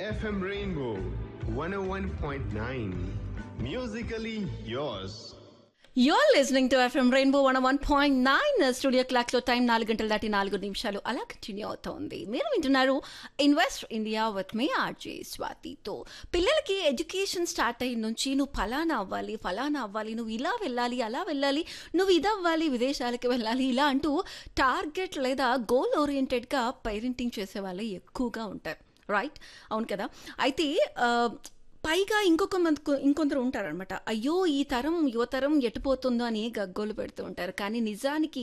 FM Rainbow 101.9. Musically yours. You're listening to FM rainbow one one point nine studio clock లో time నాలుగు గంటల దాటి నాలుగు నిమిషాలు అలా కంటిన్యూ అవుతోంది మీరు వింటున్నారు ఇన్వెస్ట్ ఇండియా విత్ మీ ఆర్జే స్వాతితో పిల్లలకి ఎడ్యుకేషన్ స్టార్ట్ అయిన నుంచి నువ్వు ఫలానా అవ్వాలి ఫలానా అవ్వాలి నువ్వు ఇలా వెళ్ళాలి అలా వెళ్ళాలి నువ్వు ఇది అవ్వాలి విదేశాలకి వెళ్ళాలి ఇలా అంటూ టార్గెట్ లేదా గోల్ ఓరియంటెడ్గా పేరెంటింగ్ చేసే వాళ్ళే ఎక్కువగా ఉంటారు రైట్ అవును కదా అయితే ఆ, పైగా ఇంకొక మంది ఇంకొందరు ఉంటారనమాట అయ్యో ఈ తరం యువతరం ఎటుపోతుందో అని గగ్గోలు పెడుతూ ఉంటారు కానీ నిజానికి